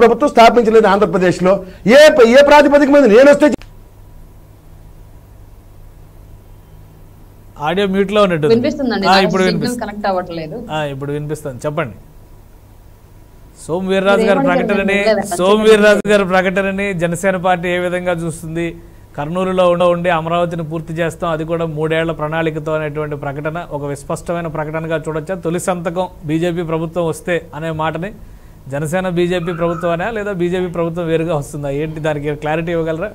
ప్రభుత్వం స్థాపించలేదు ఆంధ్రప్రదేశ్లో ఏ ఏ ప్రాతిపదిక మీద నేను వస్తే ఆడియో మ్యూట్ లో ఉన్నట్టు వినిపిస్తుందండి ఇప్పుడు సిగ్నల్ వినిపిస్తుంది కనెక్ట్ అవ్వట్లేదు ఆ, ఇప్పుడు వినిపిస్తుంది చెప్పండి సోమ్ వీర్రాజు గారి మీరేమని ప్రకటనని చెప్పారు? లేదు, సోమ్ వీర్రాజు గారి ప్రకటనని జనసేన పార్టీ ఏ విధంగా చూస్తుంది కర్నూలులో ఉండ ఉండి అమరావతిని పూర్తి చేస్తాం అది కూడా మూడేళ్ల ప్రణాళికతో అనేటువంటి ప్రకటన ఒక విస్పష్టమైన ప్రకటనగా చూడొచ్చా తొలి సంతకం బీజేపీ ప్రభుత్వం వస్తే అనే మాటని జనసేన బీజేపీ ప్రభుత్వం అనే లేదా బీజేపీ ప్రభుత్వం వేరుగా వస్తుందా ఏంటి దానికి క్లారిటీ ఇవ్వగలరా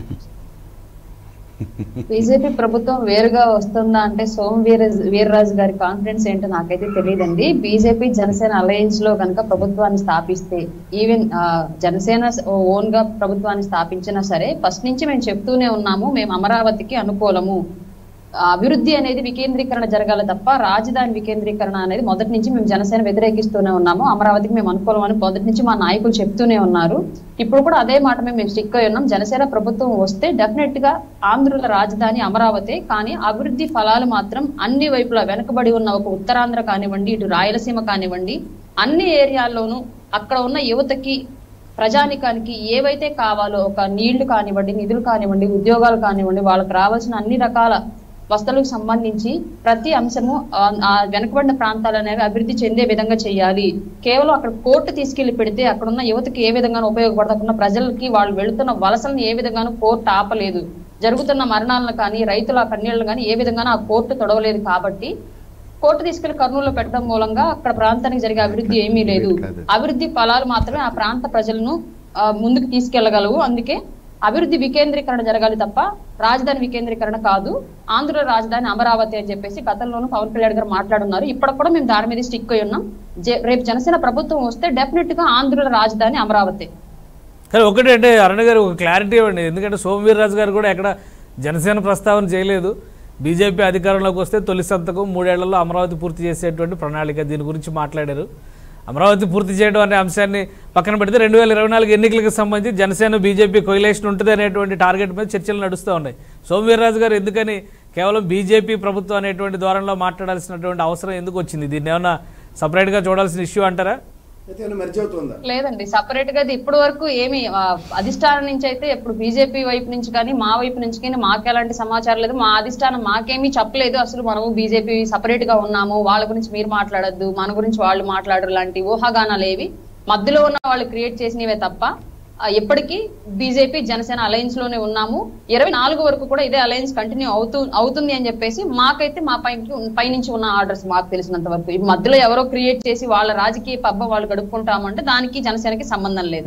బీజేపీ ప్రభుత్వం వేరుగా వస్తుందా అంటే సోమ్ వీర వీర్రాజు గారి కాన్ఫిడెన్స్ ఏంటో నాకైతే తెలియదండి బీజేపీ జనసేన అలయన్స్ లో కనుక ప్రభుత్వాన్ని స్థాపిస్తే ఈవెన్ ఆ, జనసేన ఓన్ గా ప్రభుత్వాన్ని స్థాపించినా సరే ఫస్ట్ నుంచి మేము చెప్తూనే ఉన్నాము మేము అమరావతికి అనుకూలము ఆ, అభివృద్ధి అనేది వికేంద్రీకరణ జరగాలి తప్ప రాజధాని వికేంద్రీకరణ అనేది మొదటి నుంచి మేము జనసేన వ్యతిరేకిస్తూనే ఉన్నాము అమరావతికి మేము అనుకూలం అని మొదటి నుంచి మా నాయకులు చెప్తూనే ఉన్నారు ఇప్పుడు కూడా అదే మాట మీద మేము స్టిక్ అయి ఉన్నాం జనసేన ప్రభుత్వం వస్తే డెఫినెట్ గా ఆంధ్రుల రాజధాని అమరావతి కానీ అభివృద్ధి ఫలాలు మాత్రం అన్ని వైపులా వెనుకబడి ఉన్న ఒక ఉత్తరాంధ్ర కానివ్వండి ఇటు రాయలసీమ కానివ్వండి అన్ని ఏరియాల్లోనూ అక్కడ ఉన్న యువతకి ప్రజానికానికి ఏవైతే కావాలో ఒక నీళ్లు కానివ్వండి నిధులు కానివ్వండి ఉద్యోగాలు కానివ్వండి వాళ్ళకి రావాల్సిన అన్ని రకాల వస్తువులకు సంబంధించి ప్రతి అంశము ఆ- ఆ వెనుకబడిన ప్రాంతాలు అనేవి అభివృద్ధి చెందే విధంగా చేయాలి కేవలం అక్కడ కోర్టు తీసుకెళ్లి పెడితే అక్కడ ఉన్న యువతకి ఏ విధంగానూ ఉపయోగపడకుండా ప్రజలకి వాళ్ళు వెళుతున్న వలసలను ఏ విధంగానూ కోర్టు ఆపలేదు జరుగుతున్న మరణాలను కానీ రైతుల కన్నీళ్లను కానీ ఏ విధంగానూ ఆ కోర్టు తొడవలేదు కాబట్టి కోర్టు తీసుకెళ్లి కర్నూలులో పెట్టడం మూలంగా అక్కడ ప్రాంతానికి జరిగే అభివృద్ధి ఏమీ లేదు అభివృద్ధి ఫలాలు మాత్రమే ఆ ప్రాంత ప్రజలను ఆ, ముందుకు తీసుకెళ్లగలవు అందుకే అభివృద్ధి వికేంద్రీకరణ జరగాలి తప్ప రాజధాని వికేంద్రీకరణ కాదు ఆంధ్ర రాజధాని అమరావతి అని చెప్పేసి గతంలోనూ పవన్ కళ్యాణ్ గారు మాట్లాడున్నారు ఇప్పటికి కూడా మేము దాని మీద స్టిక్ అయి ఉన్నాం జే- రేపు జనసేన ప్రభుత్వం వస్తే డెఫినెట్ గా ఆంధ్రుల రాజధాని అమరావతి కానీ ఒకటి అంటే అరుణ గారు ఒక క్లారిటీ ఇవ్వండి ఎందుకంటే సోమవీర్రాజు గారు కూడా ఎక్కడ జనసేన ప్రస్తావన చేయలేదు బీజేపీ అధికారంలోకి వస్తే తొలి సంతకం మూడేళ్లలో అమరావతి పూర్తి చేసేటువంటి ప్రణాళిక దీని గురించి మాట్లాడారు అమరావతి పూర్తి చేయడం అనే అంశాన్ని పక్కన పెడితే రెండు వేల ఇరవై నాలుగు ఎన్నికలకు సంబంధించి జనసేన బీజేపీ కొయిలేషన్ ఉంటుంది అనేటువంటి టార్గెట్ మీద చర్చలు నడుస్తూ ఉన్నాయి సోమవీర్రాజు గారు ఎందుకని కేవలం బీజేపీ ప్రభుత్వం అనేటువంటి ద్వారంలో మాట్లాడాల్సినటువంటి అవసరం ఎందుకు వచ్చింది దీన్ని ఏమన్నా సపరేట్గా చూడాల్సిన ఇష్యూ అంటారా మెర్జ్ అవుతుందా లేదండి సపరేట్ గా ఇప్పటి వరకు ఏమి ఆ, అధిష్టానం నుంచి అయితే ఇప్పుడు బీజేపీ వైపు నుంచి కానీ మా వైపు నుంచి కానీ మాకు ఎలాంటి సమాచారం లేదు మా అధిష్టానం మాకేమీ చెప్పలేదు అసలు మనము బీజేపీ సపరేట్ గా ఉన్నాము వాళ్ళ గురించి మీరు మాట్లాడొద్దు మన గురించి వాళ్ళు మాట్లాడరు లాంటి ఊహాగానాలు ఏవి మధ్యలో ఉన్న వాళ్ళు క్రియేట్ చేసినవే తప్ప ఆ, ఎప్పటికీ బీజేపీ జనసేన అలయన్స్ లోనే ఉన్నాము ఇరవై నాలుగు వరకు కూడా ఇదే అలయన్స్ కంటిన్యూ అవుతూ అవుతుంది అని చెప్పేసి మాకైతే మా పై పైనుంచి ఉన్న ఆర్డర్స్ మాకు తెలిసినంత వరకు ఈ మధ్యలో ఎవరో క్రియేట్ చేసి వాళ్ళ రాజకీయ పబ్బం వాళ్ళు గడుపుకుంటామంటే దానికి జనసేనకి సంబంధం లేదు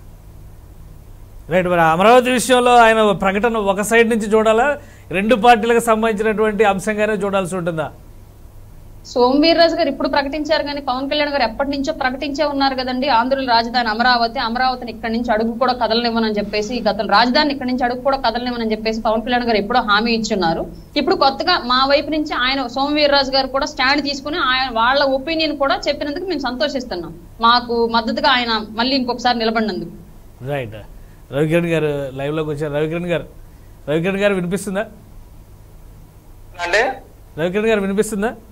రైట్ మరి అమరావతి విషయంలో ఆయన ప్రకటన ఒక సైడ్ నుంచి చూడాలా రెండు పార్టీలకు సంబంధించినటువంటి అంశంగానే చూడాల్సి ఉంటుందా సోమవీర్రాజు గారు ఇప్పుడు ప్రకటించారు కానీ పవన్ కళ్యాణ్ గారు ఎప్పటి నుంచో ప్రకటించే ఉన్నారు కదండి ఆంధ్రుల రాజధాని అమరావతి అమరావతిని ఇక్కడి నుంచి అడుగు కూడా కదలనివ్వనని చెప్పేసి గత రాజధాని ఇక్కడి నుంచి అడుగు కూడా కదలనివ్వనని చెప్పేసి పవన్ కళ్యాణ్ గారు ఎప్పుడో హామీ ఇచ్చున్నారు ఇప్పుడు కొత్తగా మా వైపు నుంచి ఆయన సోమవీర్రాజు గారు కూడా స్టాండ్ తీసుకుని ఆయన వాళ్ళ ఒపీనియన్ కూడా చెప్పినందుకు మేము సంతోషిస్తున్నాం మాకు మద్దతుగా ఆయన మళ్ళీ ఇంకొకసారి నిలబడినందుకు రైట్ రవికిరణ్ గారు లైవ్లోకి వచ్చారు రవికిరణ్ గారు రవికిరణ్ గారు వినిపిస్తుందా అంటే రవికిరణ్ గారు వినిపిస్తుందా